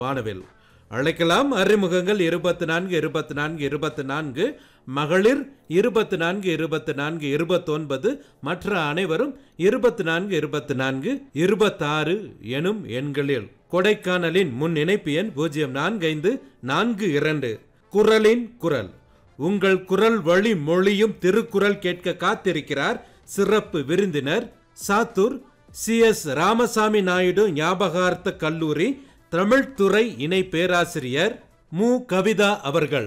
வானவில் அழைக்கலாம் அறிமுகங்கள் இருபத்தி நான்கு இருபத்தி நான்கு இருபத்தி நான்கு மகளிர் இருபத்தி நான்கு இருபத்தி நான்கு இருபத்தொன்பது மற்ற அனைவரும் இருபத்தி நான்கு இருபத்தி நான்கு இருபத்தாறு எனும் எண்களில் கொடைக்கானலின் முன் இணைப்பு எண் பூஜ்ஜியம் நான்கு ஐந்து நான்கு இரண்டு குரலின் குரல் உங்கள் குரல் வழி மொழியும் திருக்குறள் கேட்க காத்திருக்கிறார் சிறப்பு விருந்தினர் சாத்தூர் சி எஸ் ராமசாமி நாயுடு ஞாபகார்த்த கல்லூரி தமிழ்துறை இணை பேராசிரியர் மு கவிதா அவர்கள்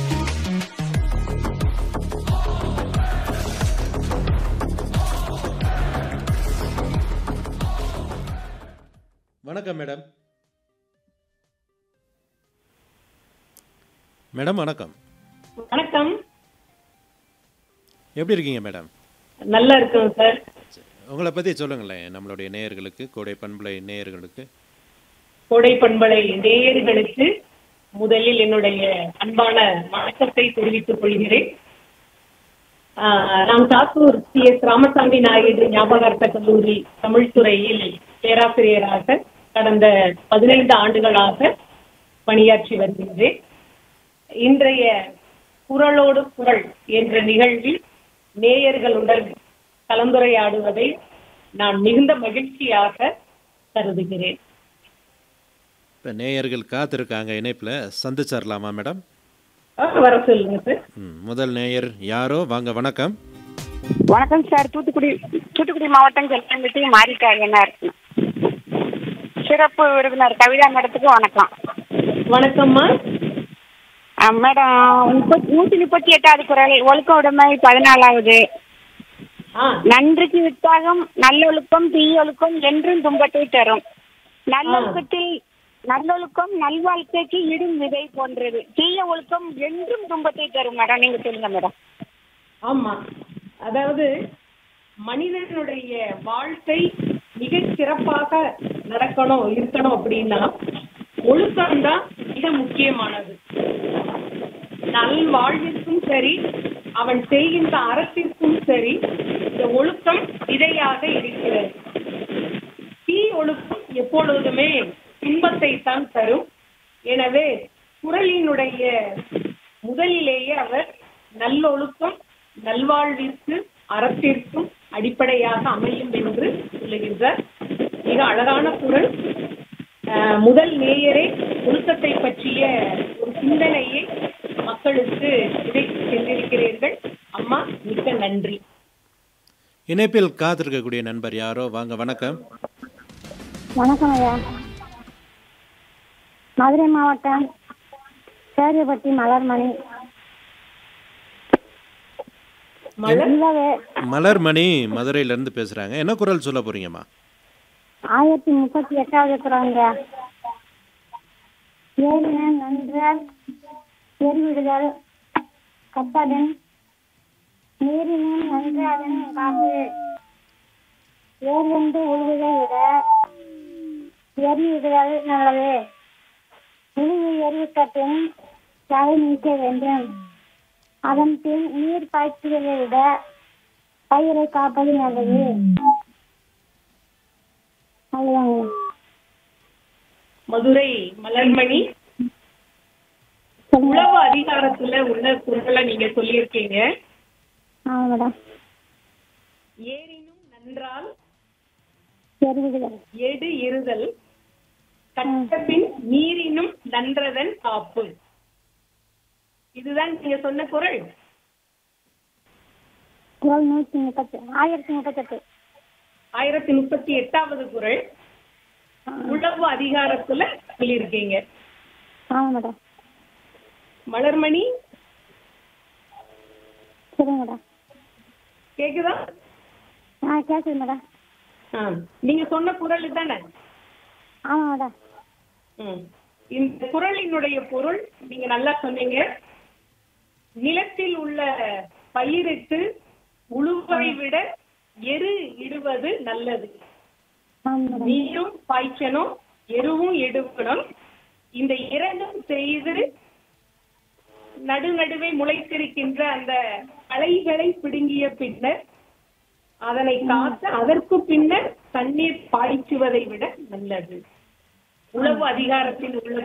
வணக்கம் மேடம் மேடம் வணக்கம் வணக்கம் எப்படி இருக்கீங்க மேடம் நல்லா இருக்குங்க சார் உங்களை பற்றி சொல்லுங்களேன் நம்மளுடைய நேயர்களுக்கு கோடை பண்பலை நேயர்களுக்கு கோடை பண்பலை நேயர்களுக்கு முதலில் என்னுடைய அன்பான வணக்கத்தை தெரிவித்துக் கொள்கிறேன் ஆஹ், நான் சாத்தூர் சி எஸ் ராமசாமி நாயுடு ஞாபகார்த்த கல்லூரி தமிழ் துறையில் பேராசிரியராக கடந்த பதினைந்து ஆண்டுகளாக பணியாற்றி வருகின்றேன் இன்றைய குரலோடு குரல் என்ற நிகழ்வில் நேயர்களுடன் கலந்துரையாடுவதை நான் மிகுந்த மகிழ்ச்சியாக கருதுகிறேன் இப்போ நேயர்கள் காத்திருக்காங்க இணைப்பில் சந்திச்சிடலாமா மேடம் ஆ, வர சொல்லுங்க சார் ம், முதல் நேயர் யாரோ வாங்க வணக்கம் வணக்கம் சார் தூத்துக்குடி தூத்துக்குடி மாவட்டம் செல்வம்பட்டி மாரிக்காயனார் சிறப்பு விருந்தினர் கவிதா மேடத்துக்கு வணக்கம் வணக்கம்மா ஆ, மேடம் முப்பத் நூற்றி முப்பத்தி எட்டாவது குரல் ஒழுக்க உடைமை பதினாலாவது ஆ நன்றிக்கு உற்சாகம் நல்லொழுக்கம் தீயொழுக்கம் என்றும் துன்பத்தை தரும் நல்லொழுக்கத்தில் நல்லொழுக்கம் நல்வாழ்க்கைக்கு இடும் விதை போன்றது தீய ஒழுக்கம் என்றும் துன்பத்தை தரும் மேடம் நீங்க சொல்லுங்க மேடம் ஆமா அதாவது மனிதனுடைய வாழ்க்கை மிக சிறப்பாக நடக்கணும் இருக்கணும் அப்படின்னா ஒழுக்கம் தான் மிக முக்கியமானது நல் வாழ்விற்கும் சரி அவன் செய்கின்ற அறத்திற்கும் சரி இந்த ஒழுக்கம் விதையாக இருக்கிறது தீ ஒழுக்கம் எப்பொழுதுமே துன்பத்தை தான் தரும் எனவே குரலினுடைய முதலிலேயே அவர் நல்லொழுக்கம் நல்வாழ்விற்கு அறத்திற்கும் அடிப்படையாக அமையும் என்று சொல்லுகின்றார் மிக அழகான குரல் அஹ், முதல் நேயரே ஒழுக்கத்தை பற்றிய ஒரு சிந்தனையை மக்களுக்கு விதைத்து சென்றிருக்கிறீர்கள் அம்மா மிக்க நன்றி இணைப்பில் காத்திருக்கக்கூடிய நண்பர் யாரோ வாங்க வணக்கம் வணக்கம் ஐயா மதுரை மாவட்டம் சேரியப்பட்டி மலர்மணி மலர் இல்லவே மலர்மணி மதுரையிலேருந்து பேசுகிறாங்க என்ன குரல் சொல்ல போறீங்கம்மா ஆயிரத்தி முப்பத்தி எட்டாவது குறவங்க ஏறினன் நன்றால் எரிவிடுதல் கப்பதன் நீரினும் நன்றாதன் காப்பு ஏர்வென்று உழுவதை விட எரிவிடுதல் நல்லது உழுவு எரிவிட்ட பின் தலை நீக்க வேண்டும் அதன் பின் நீர் பாய்ச்சுவதை விட பயிரை காப்பது நல்லது அவ்வளவுதாங்க மதுரை மலர்மணி சொல்லுங்க உளவு அதிகாரத்துல உள்ள குரலை நீங்க சொல்லியிருக்கீங்க ஆமா மேடம் ஏரினும் நன்றால் எரிவிடுதல் எடு இருதல் கட்டபின் நீரினும் நன்றதன் காப்பு இதுதான் நீங்க சொன்ன குரல் குரல் நூற்றி முப்பத்தி ஆயிரத்தி முப்பத்தெட்டு ஆயிரத்தி முப்பத்தி எட்டாவது குரல் உளவு அதிகாரத்துல சொல்லியிருக்கீங்க ஆமா மேடம் மலர்மணி சரிங்க மேடம் கேக்குதா ஆ கேட்குது மேடம் ஆ, நீங்க சொன்ன குரல் தானே ஆமா மேடம் ம். இந்த குரலினுடைய பொருள் நீங்க நல்லா சொன்னீங்க நிலத்தில் உள்ள பயிருக்கு உழுவதை விட எரு இடுவது நல்லது ஆமா மேடம் நீரும் பாய்ச்சணும் எருவும் எடுக்கணும் இந்த இரண்டும் செய்து நடுநடுவே முளைத்திருக்கின்ற அந்த களைகளை பிடுங்கிய பின்னர் அதனை காக்க அதற்கு பின்னர் தண்ணீர் பாய்ச்சுவதை விட நல்லது உளவு அதிகாரத்தில் உள்ள